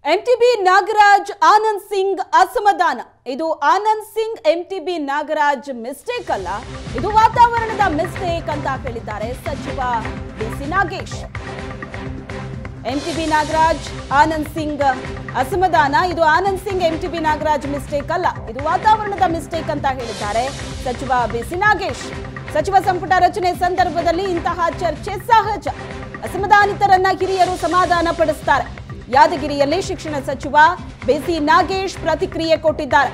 MTB Nagaraj Anand Singh ಅಸಮಾಧಾನ ಇದು Anand Singh MTB Nagaraj mistake ಅಲ್ಲ ಇದು ವಾತಾವರಣದ ಮಿಸ್ಟೇಕ್ ಅಂತ ಹೇಳಿದ್ದಾರೆ ಸಚಿವ ಡಿಸಿ ನಾಗೇಶ್ ಎಂಟಿಬಿ ನಾಗರಾಜ್ ಆನಂದ್ ಸಿಂಗ್ ಅಸಮಾಧಾನ ಇದು ಆನಂದ್ ಸಿಂಗ್ ಎಂಟಿಬಿ ನಾಗರಾಜ್ ಮಿಸ್ಟೇಕ್ ಅಲ್ಲ ಇದು ವಾತಾವರಣದ ಮಿಸ್ಟೇಕ್ ಅಂತ ಹೇಳಿದ್ದಾರೆ ಸಚಿವ ಬಿಸಿ ನಾಗೇಶ್ ಸಚಿವ ಸಂಪುಟ ರಚನೆ ಸಂದರ್ಭದಲ್ಲಿ ಇಂತಹ ಚರ್ಚೆ ಸಹಜ ಅಸಮಾಧಾನಿತರನ್ನ ಹಿರಿಯರು ಸಮಾಧಾನ ಪಡಿಸ್ತಾರೆ ಯಾದಗಿರಿಯಲ್ಲಿ ಶಿಕ್ಷಣ ಸಚಿವ ಬಿಸಿ ನಾಗೇಶ್ ಪ್ರತಿಕ್ರಿಯೆ ಕೊಟ್ಟಿದ್ದಾರೆ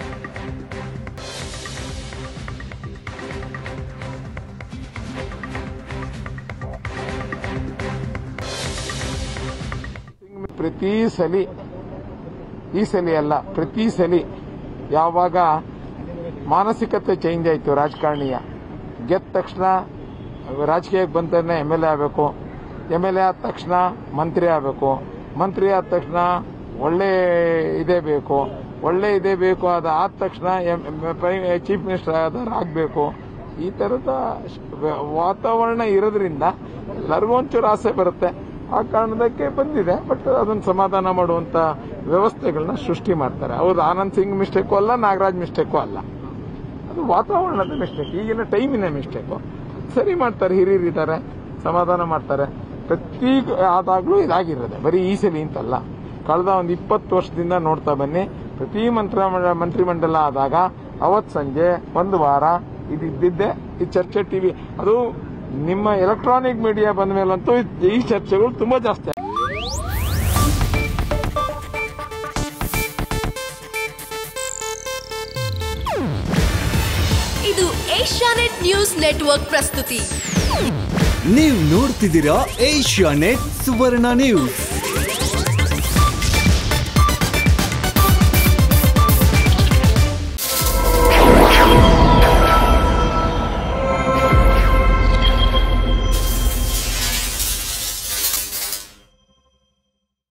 ಪ್ರತಿ ಸಲಿ ಈ ಸಲಿ ಅಲ್ಲ ಪ್ರತಿ ಸಲಿ ಯಾವಾಗ ಮಾನಸಿಕತೆ ಚೇಂಜ್ ಆಯಿತು ರಾಜಕಾರಣಿಯ ಗೆದ್ದ ತಕ್ಷಣ ರಾಜಕೀಯಕ್ಕೆ ಬಂದ್ರೆ ಎಮ್ ಎಲ್ ಎ ಆಗಬೇಕು ಎಮ್ ಎಲ್ ಎ ಆದ ತಕ್ಷಣ ಮಂತ್ರಿ ಆಗಬೇಕು ಮಂತ್ರಿ ಆದ ತಕ್ಷಣ ಒಳ್ಳೆ ಇದೇ ಬೇಕು ಒಳ್ಳೆ ಇದೇ ಬೇಕು ಅದ ಆದ ತಕ್ಷಣ ಚೀಫ್ ಮಿನಿಸ್ಟರ್ ಆದವ್ರು ಆಗಬೇಕು ಈ ತರದ ವಾತಾವರಣ ಇರೋದ್ರಿಂದ ಎಲ್ಲರಿಗೂ ಒಂಚೂರು ಆಸೆ ಬರುತ್ತೆ ಆ ಕಾರಣದಕ್ಕೆ ಬಂದಿದೆ ಬಟ್ ಅದನ್ನು ಸಮಾಧಾನ ಮಾಡುವಂತ ವ್ಯವಸ್ಥೆಗಳನ್ನ ಸೃಷ್ಟಿ ಮಾಡ್ತಾರೆ ಅವ್ರು ಆನಂದ್ ಸಿಂಗ್ ಮಿಸ್ಟೇಕು ಅಲ್ಲ ನಾಗರಾಜ್ ಮಿಸ್ಟೇಕು ಅಲ್ಲ ಅದು ವಾತಾವರಣದ ಮಿಸ್ಟೇಕ್ ಈಗಿನ ಟೈಮಿನ ಮಿಸ್ಟೇಕು ಸರಿ ಮಾಡ್ತಾರೆ ಹಿರಿಯರಿದ್ದಾರೆ ಸಮಾಧಾನ ಮಾಡ್ತಾರೆ ಪ್ರತಿ ಆದಾಗ್ಲೂ ಇದಾಗಿರೋದೆ ಬರೀ ಈ ಸಲಿ ಅಂತಲ್ಲ ಕಳೆದ ಒಂದು ಇಪ್ಪತ್ತು ವರ್ಷದಿಂದ ನೋಡ್ತಾ ಬನ್ನಿ ಪ್ರತಿ ಮಂತ್ರ ಮಂತ್ರಿಮಂಡಲ ಆದಾಗ ಅವತ್ ಸಂಜೆ ಒಂದು ವಾರ ಇದು ಇದ್ದಿದ್ದೆ ಈ ಚರ್ಚೆ ಟಿವಿ ಅದು ನಿಮ್ಮ ಎಲೆಕ್ಟ್ರಾನಿಕ್ ಮೀಡಿಯಾ ಬಂದ ಮೇಲಂತೂ ಈ ಚರ್ಚೆಗಳು ತುಂಬಾ ಜಾಸ್ತಿ ಇದು ಏಷ್ಯಾನೆಟ್ ನ್ಯೂಸ್ ನೆಟ್ವರ್ಕ್ ಪ್ರಸ್ತುತಿ ನೀವು ನೋಡ್ತಿದ್ದೀರಾ ಏಷ್ಯಾ ನೆಟ್ ಸುವರ್ಣ ನ್ಯೂಸ್